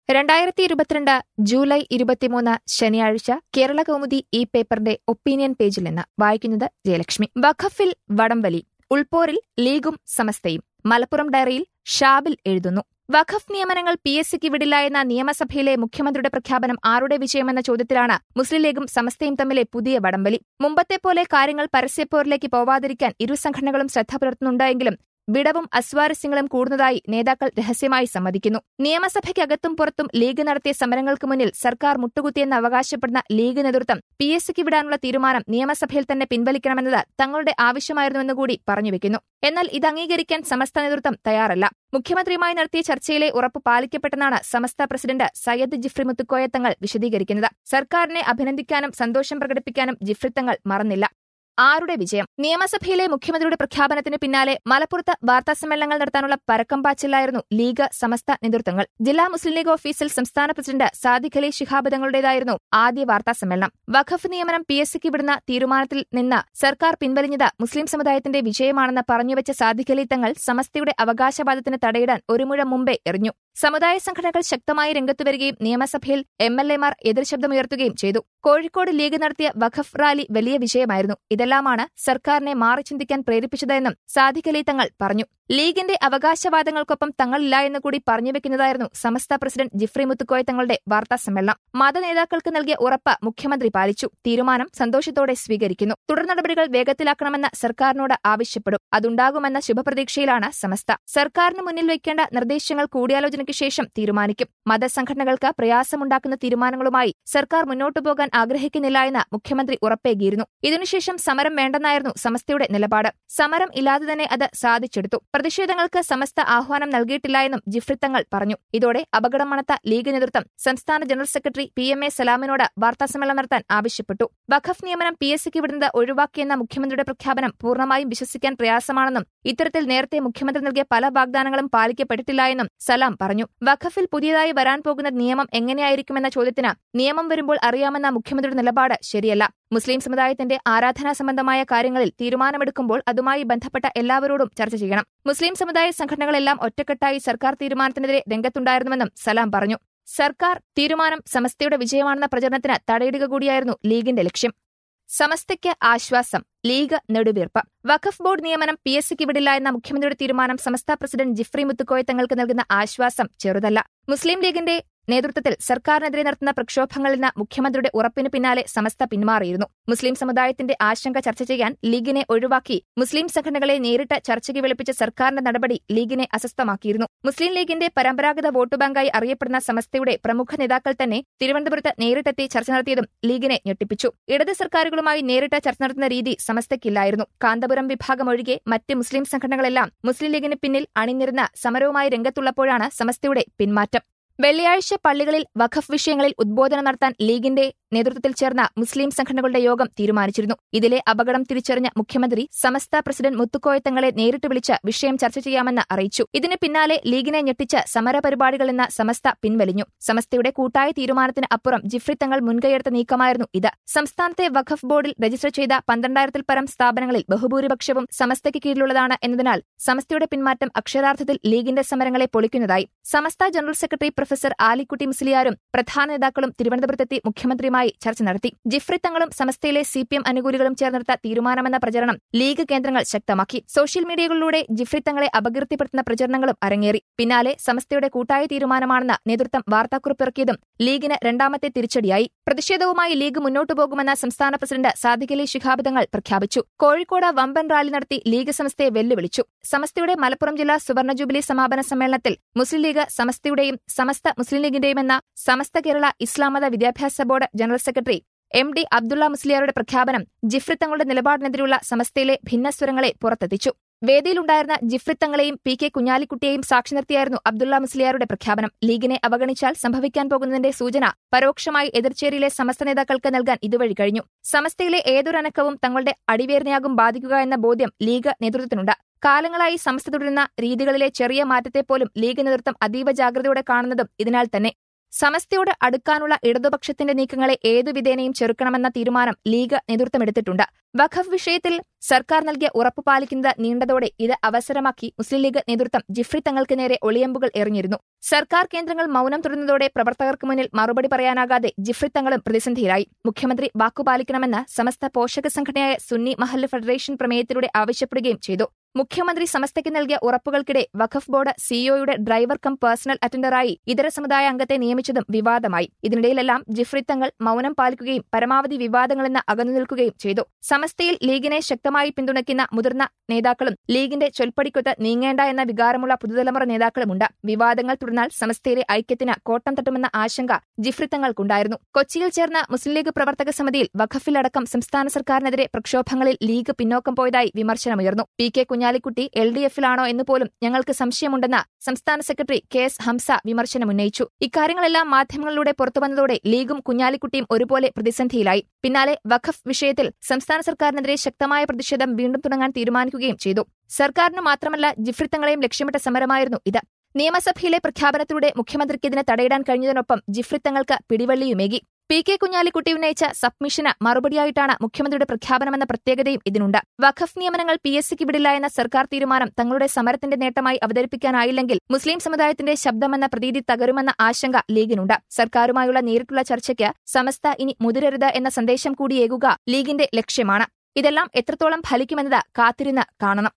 രണ്ടായിരത്തി ഇരുപത്തിരണ്ട് ജൂലൈ ഇരുപത്തിമൂന്ന് ശനിയാഴ്ച കേരള കൗമുദി ഈ പേപ്പറിന്റെ ഒപ്പീനിയൻ പേജിൽ നിന്ന് വായിക്കുന്നത് ജയലക്ഷ്മി വഖഫിൽ വടംവലി ഉൾപോരിൽ ലീഗും സമസ്തയും മലപ്പുറം ഡയറിയിൽ ഷാബിൽ എഴുതുന്നു വഖഫ് നിയമനങ്ങൾ പി എസ് സിക്ക് വിടില്ല എന്ന നിയമസഭയിലെ മുഖ്യമന്ത്രിയുടെ പ്രഖ്യാപനം ആരുടെ വിജയമെന്ന ചോദ്യത്തിലാണ് മുസ്ലിം ലീഗും സമസ്തയും തമ്മിലെ പുതിയ വടംവലി മുമ്പത്തെ പോലെ കാര്യങ്ങൾ പരസ്യപ്പോരിലേക്ക് പോവാതിരിക്കാൻ ഇരു സംഘടനകളും ശ്രദ്ധ പുലർത്തുന്നുണ്ടെങ്കിലും വിടവും അസ്വാരസ്യങ്ങളും കൂടുന്നതായി നേതാക്കൾ രഹസ്യമായി സമ്മതിക്കുന്നു നിയമസഭയ്ക്കകത്തും പുറത്തും ലീഗ് നടത്തിയ സമരങ്ങൾക്ക് മുന്നിൽ സർക്കാർ മുട്ടുകുത്തിയെന്ന് അവകാശപ്പെടുന്ന ലീഗ് നേതൃത്വം പി എസ് സിക്ക് വിടാനുള്ള തീരുമാനം നിയമസഭയിൽ തന്നെ പിൻവലിക്കണമെന്നത് തങ്ങളുടെ ആവശ്യമായിരുന്നുവെന്നുകൂടി പറഞ്ഞുവെക്കുന്നു എന്നാൽ ഇത് അംഗീകരിക്കാൻ സമസ്ത നേതൃത്വം തയ്യാറല്ല മുഖ്യമന്ത്രിയുമായി നടത്തിയ ചർച്ചയിലെ ഉറപ്പ് പാലിക്കപ്പെട്ടെന്നാണ് സമസ്ത പ്രസിഡന്റ് സയ്യദ് ജിഫ്രി മുത്തുക്കോയ തങ്ങൾ വിശദീകരിക്കുന്നത് സർക്കാരിനെ അഭിനന്ദിക്കാനും സന്തോഷം പ്രകടിപ്പിക്കാനും ജിഫ്രി തങ്ങൾ മറന്നില്ല ആരുടെ വിജയം നിയമസഭയിലെ മുഖ്യമന്ത്രിയുടെ പ്രഖ്യാപനത്തിന് പിന്നാലെ മലപ്പുറത്ത് വാർത്താസമ്മേളനങ്ങൾ നടത്താനുള്ള പരക്കം പാച്ചിലായിരുന്നു ലീഗ് സമസ്ത നേതൃത്വങ്ങൾ ജില്ലാ മുസ്ലിം ലീഗ് ഓഫീസിൽ സംസ്ഥാന പ്രസിഡന്റ് സാദിഖ് അലി ശിഹാബ് തങ്ങളുടേതായിരുന്നു ആദ്യ വാർത്താസമ്മേളനം വഖഫ് നിയമനം പി എസ് സിക്ക് വിടുന്ന തീരുമാനത്തിൽ നിന്ന് സർക്കാർ പിൻവലിഞ്ഞത് മുസ്ലിം സമുദായത്തിന്റെ വിജയമാണെന്ന് പറഞ്ഞുവെച്ച സാദിഖ് അലി തങ്ങൾ സമസ്തയുടെ അവകാശവാദത്തിന് തടയിടാൻ ഒരു മുഴം മുമ്പേ എറിഞ്ഞു സമുദായ സംഘടനകൾ ശക്തമായി രംഗത്തുവരികയും നിയമസഭയിൽ എം എൽ എമാർ എതിർശബ്ദമുയർത്തുകയും ചെയ്തു കോഴിക്കോട് ലീഗ് നടത്തിയ വഖഫ് റാലി വലിയ വിജയമായിരുന്നു ഇതെല്ലാമാണ് സർക്കാരിനെ മാറി ചിന്തിക്കാൻ പ്രേരിപ്പിച്ചതെന്നും സാദിഖ് അലി തങ്ങൾ പറഞ്ഞു ലീഗിന്റെ അവകാശവാദങ്ങൾക്കൊപ്പം തങ്ങളില്ല എന്ന് കൂടി പറഞ്ഞുവെക്കുന്നതായിരുന്നു സമസ്ത പ്രസിഡന്റ് ജിഫ്രി മുത്തുക്കോയ തങ്ങളുടെ വാർത്താസമ്മേളനം മതനേതാക്കൾക്ക് നൽകിയ ഉറപ്പ് മുഖ്യമന്ത്രി പാലിച്ചു തീരുമാനം സന്തോഷത്തോടെ സ്വീകരിക്കുന്നു തുടർ നടപടികൾ വേഗത്തിലാക്കണമെന്ന് സർക്കാരിനോട് ആവശ്യപ്പെടും അതുണ്ടാകുമെന്ന ശുഭപ്രതീക്ഷയിലാണ് സമസ്ത സർക്കാരിന് മുന്നിൽ വയ്ക്കേണ്ട നിർദ്ദേശങ്ങൾ കൂടിയാലോചനയ്ക്ക് ശേഷം തീരുമാനിക്കും മതസംഘടനകൾക്ക് പ്രയാസമുണ്ടാക്കുന്ന തീരുമാനങ്ങളുമായി സർക്കാർ മുന്നോട്ടു പോകാൻ ആഗ്രഹിക്കുന്നില്ല എന്ന് മുഖ്യമന്ത്രി ഉറപ്പേകിയിരുന്നു ഇതിനുശേഷം സമരം വേണ്ടെന്നായിരുന്നു സമസ്തയുടെ നിലപാട് സമരം ഇല്ലാതെ തന്നെ അത് സാധിച്ചെടുത്തു പ്രതിഷേധങ്ങൾക്ക് സമസ്ത ആഹ്വാനം നൽകിയിട്ടില്ല എന്നും ജിഫ്രി തങ്ങൾ പറഞ്ഞു ഇതോടെ അപകടം മണത്ത ലീഗ് നേതൃത്വം സംസ്ഥാന general secretary P M A സലാമിനോട് വാർത്താസമ്മേളനം നടത്താൻ ആവശ്യപ്പെട്ടു വഖഫ് നിയമനം പി എസ് സിക്ക് വിടുന്നത് ഒഴിവാക്കിയെന്ന മുഖ്യമന്ത്രിയുടെ പ്രഖ്യാപനം പൂർണ്ണമായും വിശ്വസിക്കാൻ പ്രയാസമാണെന്നും ഇത്തരത്തിൽ നേരത്തെ മുഖ്യമന്ത്രി നൽകിയ പല വാഗ്ദാനങ്ങളും പാലിക്കപ്പെട്ടിട്ടില്ല എന്നും സലാം പറഞ്ഞു വഖഫിൽ പുതിയതായി വരാൻ പോകുന്ന നിയമം എങ്ങനെയായിരിക്കുമെന്ന ചോദ്യത്തിന് നിയമം വരുമ്പോൾ അറിയാമെന്ന മുഖ്യമന്ത്രിയുടെ നിലപാട് ശരിയല്ല മുസ്ലിം സമുദായത്തിന്റെ ആരാധനാ സംബന്ധമായ കാര്യങ്ങളിൽ തീരുമാനമെടുക്കുമ്പോൾ അതുമായി ബന്ധപ്പെട്ട എല്ലാവരോടും ചർച്ച ചെയ്യണം മുസ്ലിം സമുദായ സംഘടനകളെല്ലാം ഒറ്റക്കെട്ടായി സർക്കാർ തീരുമാനത്തിനെതിരെ രംഗത്തുണ്ടായിരുന്നുവെന്നും സലാം പറഞ്ഞു സർക്കാർ തീരുമാനം സമസ്തയുടെ വിജയമാണെന്ന പ്രചരണത്തിന് തടയിടുക കൂടിയായിരുന്നു ലീഗിന്റെ ലക്ഷ്യം സമസ്തയ്ക്ക് ആശ്വാസം ലീഗ് നെടുവീർപ്പ് വഖഫ് ബോർഡ് നിയമനം പി എസ് സിക്ക് വിടില്ല എന്ന മുഖ്യമന്ത്രിയുടെ തീരുമാനം സമസ്ത പ്രസിഡന്റ് ജിഫ്രി മുത്തുക്കോയ തങ്ങൾക്ക് നൽകുന്ന ആശ്വാസം ചെറുതല്ല മുസ്ലിം ലീഗിന്റെ നേതൃത്വത്തിൽ സർക്കാരിനെതിരെ നടത്തുന്ന പ്രക്ഷോഭങ്ങളിൽ നിന്ന് മുഖ്യമന്ത്രിയുടെ ഉറപ്പിന് പിന്നാലെ സമസ്ത പിന്മാറിയിരുന്നു മുസ്ലിം സമുദായത്തിന്റെ ആശങ്ക ചർച്ച ചെയ്യാൻ ലീഗിനെ ഒഴിവാക്കി മുസ്ലിം സംഘടനകളെ നേരിട്ട് ചർച്ചയ്ക്ക് വിളിപ്പിച്ച സർക്കാരിന്റെ നടപടി ലീഗിനെ അസ്വസ്ഥമാക്കിയിരുന്നു മുസ്ലിം ലീഗിന്റെ പരമ്പരാഗത വോട്ട് ബാങ്കായി അറിയപ്പെടുന്ന സമസ്തയുടെ പ്രമുഖ നേതാക്കൾ തന്നെ തിരുവനന്തപുരത്ത് നേരിട്ടെത്തി ചർച്ച നടത്തിയതും ലീഗിനെ ഞെട്ടിപ്പിച്ചു ഇടത് സർക്കാരുകളുമായി നേരിട്ട് ചർച്ച നടത്തുന്ന രീതി സമസ്തയ്ക്കില്ലായിരുന്നു കാന്തപുരം വിഭാഗം ഒഴികെ മറ്റ് മുസ്ലിം സംഘടനകളെല്ലാം മുസ്ലിം ലീഗിന് പിന്നിൽ അണിനിരുന്ന സമരവുമായി രംഗത്തുള്ളപ്പോഴാണ് സമസ്തയുടെ പിന്മാറ്റം വെള്ളിയാഴ്ച പള്ളികളിൽ വഖഫ് വിഷയങ്ങളിൽ ഉദ്ബോധനം നടത്താൻ ലീഗിന്റെ നേതൃത്വത്തിൽ ചേർന്ന മുസ്ലിം സംഘടനകളുടെ യോഗം തീരുമാനിച്ചിരുന്നു ഇതിലെ അപകടം തിരിച്ചറിഞ്ഞ മുഖ്യമന്ത്രി സമസ്ത പ്രസിഡന്റ് മുത്തുക്കോയ തങ്ങളെ നേരിട്ട് വിളിച്ച് വിഷയം ചർച്ച ചെയ്യാമെന്ന് അറിയിച്ചു ഇതിന് പിന്നാലെ ലീഗിനെ ഞെട്ടിച്ച് സമരപരിപാടികളിൽ നിന്ന് സമസ്ത പിൻവലിഞ്ഞു സമസ്തയുടെ കൂട്ടായ തീരുമാനത്തിന് അപ്പുറം ജിഫ്രി തങ്ങൾ മുൻകൈയെടുത്ത നീക്കമായിരുന്നു ഇത് സംസ്ഥാനത്തെ വഖഫ് ബോർഡിൽ രജിസ്റ്റർ ചെയ്ത പന്ത്രണ്ടായിരത്തിൽ പരം സ്ഥാപനങ്ങളിൽ ബഹുഭൂരിപക്ഷവും സമസ്തയ്ക്ക് കീഴിലുള്ളതാണ് എന്നതിനാൽ സമസ്തയുടെ പിന്മാറ്റം അക്ഷരാർത്ഥത്തിൽ ലീഗിന്റെ സമരങ്ങളെ പൊളിക്കുന്നതായി Samastha general secretary professor Alikutty മുസ്ലിയാരും പ്രധാന നേതാക്കളും തിരുവനന്തപുരത്തെത്തി മുഖ്യമന്ത്രിയുമായി ചർച്ച നടത്തി ജിഫ്രി തങ്ങളും സമസ്തയിലെ സി പി എം അനുകൂലികളും ചേർന്നെടുത്ത തീരുമാനമെന്ന പ്രചരണം ലീഗ് കേന്ദ്രങ്ങൾ ശക്തമാക്കി സോഷ്യൽ മീഡിയകളിലൂടെ ജിഫ്രി തങ്ങളെ അപകീർത്തിപ്പെടുത്തുന്ന പ്രചരണങ്ങളും അരങ്ങേറി പിന്നാലെ സമസ്തയുടെ കൂട്ടായ തീരുമാനമാണെന്ന് നേതൃത്വം വാർത്താക്കുറിപ്പിറക്കിയതും ലീഗിന് രണ്ടാമത്തെ തിരിച്ചടിയായി പ്രതിഷേധവുമായി ലീഗ് മുന്നോട്ടു പോകുമെന്ന സംസ്ഥാന പ്രസിഡന്റ് സാദിഖ് അലി ശിഹാബ് തങ്ങൾ പ്രഖ്യാപിച്ചു കോഴിക്കോട് വമ്പൻ റാലി നടത്തി ലീഗ് സമസ്തയെ വെല്ലുവിളിച്ചു സമസ്തയുടെ മലപ്പുറം ജില്ലാ സുവർണ ജൂബിലി സമാപന സമ്മേളനത്തിൽ മുസ്ലിം ലീഗ് സമസ്തയുടെയും സമസ്ത മുസ്ലിം ലീഗിന്റെയും എന്ന സമസ്ത കേരള ഇസ്ലാം മത വിദ്യാഭ്യാസ board general secretary M D Abdullah മുസ്ലിയാരുടെ പ്രഖ്യാപനം ജിഫ്രി തങ്ങളുടെ നിലപാടിനെതിരെയുള്ള സമസ്തയിലെ ഭിന്നസ്വരങ്ങളെ പുറത്തെത്തിച്ചു വേദിയിലുണ്ടായിരുന്ന ജിഫ്രി തങ്ങളെയും പി കെ കുഞ്ഞാലിക്കുട്ടിയെയും സാക്ഷി നിർത്തിയായിരുന്നു അബ്ദുള്ള മുസ്ലിയാരുടെ പ്രഖ്യാപനം ലീഗിനെ അവഗണിച്ചാൽ സംഭവിക്കാൻ പോകുന്നതിന്റെ സൂചന പരോക്ഷമായി എതിർചേരിയിലെ സമസ്ത നേതാക്കൾക്ക് നൽകാൻ ഇതുവഴി കഴിഞ്ഞു സമസ്തയിലെ ഏതൊരനക്കവും തങ്ങളുടെ അടിവേറിനെയാകും ബാധിക്കുക എന്ന ബോധ്യം ലീഗ് നേതൃത്വത്തിനുണ്ട് കാലങ്ങളായി സമസ്ത തുടരുന്ന രീതികളിലെ ചെറിയ മാറ്റത്തെപ്പോലും ലീഗ് നേതൃത്വം അതീവ ജാഗ്രതയോടെ കാണുന്നതും ഇതിനാൽ തന്നെ സമസ്തയോട് അടുക്കാനുള്ള ഇടതുപക്ഷത്തിന്റെ നീക്കങ്ങളെ ഏതു വിധേനയും ചെറുക്കണമെന്ന തീരുമാനം ലീഗ് നേതൃത്വമെടുത്തിട്ടുണ്ട് വഖഫ് വിഷയത്തിൽ സർക്കാർ നൽകിയ ഉറപ്പ് പാലിക്കുന്നത് നീണ്ടതോടെ ഇത് അവസരമാക്കി മുസ്ലിം ലീഗ് നേതൃത്വം ജിഫ്രി തങ്ങൾക്ക് നേരെ ഒളിയമ്പുകൾ എറിഞ്ഞിരുന്നു സർക്കാർ കേന്ദ്രങ്ങൾ മൌനം തുടർന്നതോടെ പ്രവർത്തകർക്ക് മുന്നിൽ മറുപടി പറയാനാകാതെ ജിഫ്രി തങ്ങളും പ്രതിസന്ധിയിലായി മുഖ്യമന്ത്രി വാക്കുപാലിക്കണമെന്ന് സമസ്ത പോഷക സംഘടനയായ സുന്നി മഹല്ല് ഫെഡറേഷൻ പ്രമേയത്തിലൂടെ ആവശ്യപ്പെടുകയും ചെയ്തു മുഖ്യമന്ത്രി സമസ്തയ്ക്ക് നൽകിയ ഉറപ്പുകൾക്കിടെ വഖഫ് ബോർഡ് സിഇഒയുടെ ഡ്രൈവർ കം പേഴ്സണൽ അറ്റൻഡറായി ഇതര സമുദായ അംഗത്തെ നിയമിച്ചതും വിവാദമായി ഇതിനിടയിലെല്ലാം ജിഫ്രി തങ്ങൾ മൌനം പാലിക്കുകയും പരമാവധി വിവാദങ്ങളിൽ നിന്ന് അകന്നു നിൽക്കുകയും ചെയ്തു സമസ്തയിൽ ലീഗിനെ ശക്തമായി പിന്തുണയ്ക്കുന്ന മുതിർന്ന നേതാക്കളും ലീഗിന്റെ ചൊൽപ്പടിക്കൊത്ത് നീങ്ങേണ്ട എന്ന വികാരമുള്ള പുതുതലമുറ നേതാക്കളുമുണ്ട് വിവാദങ്ങൾ തുടർന്നാൽ സമസ്തയിലെ ഐക്യത്തിന് കോട്ടം തട്ടുമെന്ന ആശങ്ക ജിഫ്രി തങ്ങൾക്കുണ്ടായിരുന്നു കൊച്ചിയിൽ ചേർന്ന മുസ്ലിം ലീഗ് പ്രവർത്തക സമിതിയിൽ വഖഫിലടക്കം സംസ്ഥാന സർക്കാരിനെതിരെ പ്രക്ഷോഭങ്ങളിൽ ലീഗ് പിന്നോക്കം പോയതായി വിമർശനമുയർന്നു P K Kunhalikutty L D എഫിലാണോ എന്ന് പോലും ഞങ്ങൾക്ക് സംശയമുണ്ടെന്ന് സംസ്ഥാന സെക്രട്ടറി കെ എസ് ഹംസ വിമർശനമുന്നയിച്ചു ഇക്കാര്യങ്ങളെല്ലാം മാധ്യമങ്ങളിലൂടെ പുറത്തുവന്നതോടെ ലീഗും കുഞ്ഞാലിക്കുട്ടിയും ഒരുപോലെ പ്രതിസന്ധിയിലായി പിന്നാലെ വഖഫ് വിഷയത്തിൽ സംസ്ഥാന സർക്കാരിനെതിരെ ശക്തമായ പ്രതിഷേധം വീണ്ടും തുടങ്ങാൻ തീരുമാനിക്കുകയും ചെയ്തു സർക്കാരിന് മാത്രമല്ല ജിഫ്രിത്തങ്ങളെയും ലക്ഷ്യമിട്ട സമരമായിരുന്നു ഇത് നിയമസഭയിലെ പ്രഖ്യാപനത്തിലൂടെ മുഖ്യമന്ത്രിക്ക് ഇതിന് തടയിടാൻ കഴിഞ്ഞതിനൊപ്പം ജിഫ്രിത്തങ്ങൾക്ക് പിടിവള്ളിയുമേകി പി കെ കുഞ്ഞാലിക്കുട്ടി ഉന്നയിച്ച സബ്മിഷന് മറുപടിയായിട്ടാണ് മുഖ്യമന്ത്രിയുടെ പ്രഖ്യാപനമെന്ന പ്രത്യേകതയും ഇതിനുണ്ട് വഖഫ് നിയമനങ്ങൾ പി എസ് സിക്ക് വിടില്ല എന്ന സർക്കാർ തീരുമാനം തങ്ങളുടെ സമരത്തിന്റെ നേട്ടമായി അവതരിപ്പിക്കാനായില്ലെങ്കിൽ മുസ്ലിം സമുദായത്തിന്റെ ശബ്ദമെന്ന പ്രതീതി തകരുമെന്ന ആശങ്ക ലീഗിനുണ്ട് സർക്കാരുമായുള്ള നേരിട്ടുള്ള ചർച്ചയ്ക്ക് സമസ്ത ഇനി മുതിരരുത് എന്ന സന്ദേശം കൂടിയേകുക ലീഗിന്റെ ലക്ഷ്യമാണ് ഇതെല്ലാം എത്രത്തോളം ഫലിക്കുമെന്നത് കാത്തിരുന്ന് കാണണം